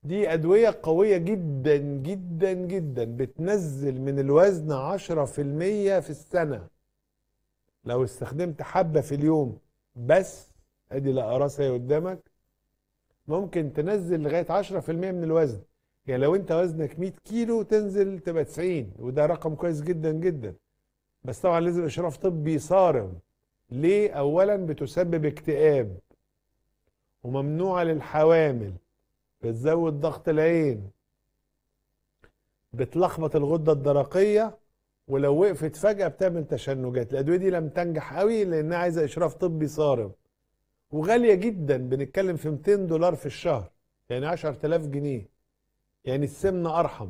دي أدوية قوية جدا جدا جدا بتنزل من الوزن عشرة في المية في السنة لو استخدمت حبة في اليوم بس ادي الأقراص اهي قدامك ممكن تنزل لغاية عشرة في المية من الوزن يعني لو انت وزنك 100 كيلو تنزل تبقى 90 وده رقم كويس جدا جدا بس طبعا لازم اشراف طبي صارم ليه اولا بتسبب اكتئاب وممنوعة للحوامل بتزود ضغط العين بتلخبط الغدة الدرقية ولو وقفت فجأة بتعمل تشنجات الأدوية دي لم تنجح قوي لأنها عايزة إشراف طبي صارم وغالية جدا بنتكلم في 200 دولار في الشهر يعني 10000 جنيه يعني السمنة أرحم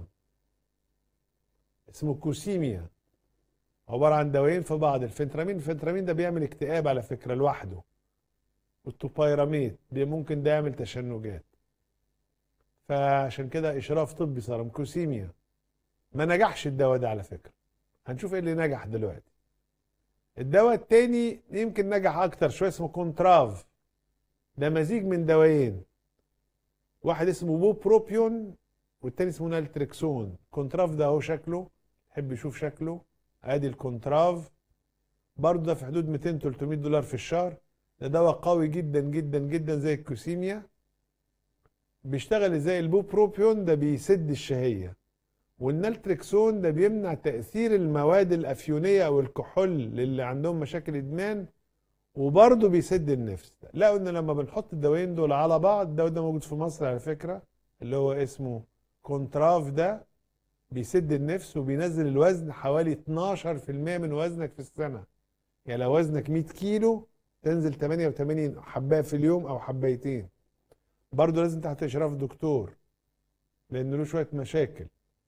اسمه كوسيميا عبارة عن دوايين في بعض الفنترامين الفنترامين ده بيعمل اكتئاب على فكرة لوحده والتوبايراميد دي ممكن ده يعمل تشنجات فعشان كده اشراف طبي صار كوسيميا ما نجحش الدواء ده على فكره هنشوف ايه اللي نجح دلوقتي الدواء التاني يمكن نجح اكتر شويه اسمه كونتراف ده مزيج من دوايين واحد اسمه بوبروبيون والتاني اسمه نالتريكسون كونتراف ده اهو شكله تحب يشوف شكله ادي الكونتراف برضه ده في حدود 200 300 دولار في الشهر ده دواء قوي جدا جدا جدا زي الكوسيميا بيشتغل ازاي البوبروبيون ده بيسد الشهيه والنالتريكسون ده بيمنع تاثير المواد الافيونيه او الكحول للي عندهم مشاكل ادمان وبرضه بيسد النفس لقوا ان لما بنحط الدوايين دول على بعض الدواء ده موجود في مصر على فكره اللي هو اسمه كونتراف ده بيسد النفس وبينزل الوزن حوالي 12% من وزنك في السنه يعني لو وزنك 100 كيلو تنزل 88 حبايه في اليوم او حبايتين برضه لازم تحت اشراف دكتور لان له شويه مشاكل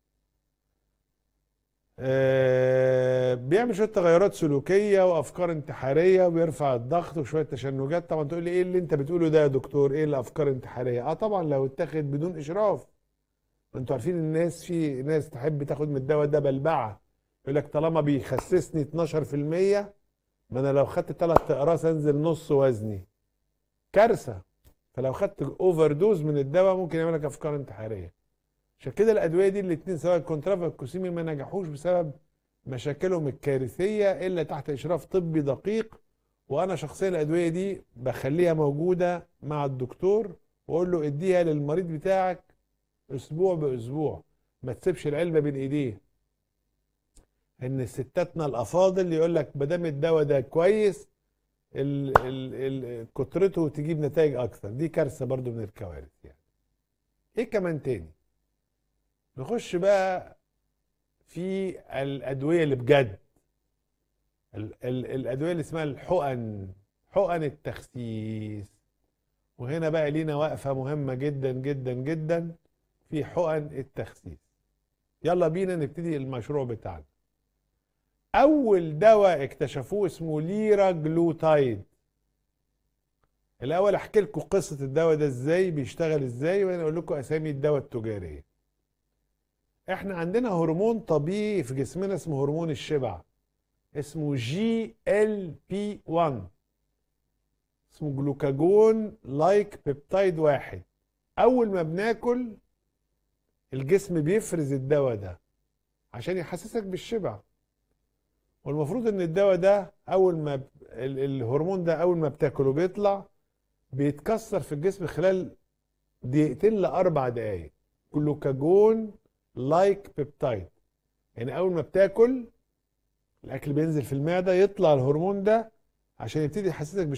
آه بيعمل شويه تغيرات سلوكيه وافكار انتحاريه وبيرفع الضغط وشويه تشنجات طبعا تقول لي ايه اللي انت بتقوله ده يا دكتور ايه الافكار انتحاريه اه طبعا لو اتاخد بدون اشراف انتوا عارفين الناس في ناس تحب تاخد من الدواء ده بلبعه يقول لك طالما بيخسسني 12% ما انا لو خدت ثلاث اقراص انزل نص وزني كارثه فلو خدت اوفر دوز من الدواء ممكن يعمل لك افكار انتحاريه عشان كده الادويه دي الاثنين سواء الكونتراف والكوسيمي ما نجحوش بسبب مشاكلهم الكارثيه الا تحت اشراف طبي دقيق وانا شخصيا الادويه دي بخليها موجوده مع الدكتور واقول له اديها للمريض بتاعك اسبوع باسبوع ما تسيبش العلبه بين ايديه ان ستاتنا الافاضل يقول لك ما دام الدواء ده كويس ال ال ال كترته تجيب نتائج اكثر دي كارثه برضو من الكوارث يعني ايه كمان تاني نخش بقى في الادويه اللي بجد ال ال الادويه اللي اسمها الحقن حقن التخسيس وهنا بقى لينا وقفه مهمه جدا جدا جدا في حقن التخسيس يلا بينا نبتدي المشروع بتاعنا اول دواء اكتشفوه اسمه ليرا جلوتايد الاول احكي لكم قصه الدواء ده ازاي بيشتغل ازاي وانا اقول لكم اسامي الدواء التجاريه احنا عندنا هرمون طبيعي في جسمنا اسمه هرمون الشبع اسمه جي ال بي 1 اسمه جلوكاجون لايك بيبتايد واحد اول ما بناكل الجسم بيفرز الدواء ده عشان يحسسك بالشبع والمفروض ان الدواء ده اول ما ب... ال- الهرمون ده اول ما بتاكله بيطلع بيتكسر في الجسم خلال دقيقتين لاربع دقايق جلوكاجون لايك بيبتايد يعني اول ما بتاكل الاكل بينزل في المعده يطلع الهرمون ده عشان يبتدي يحسسك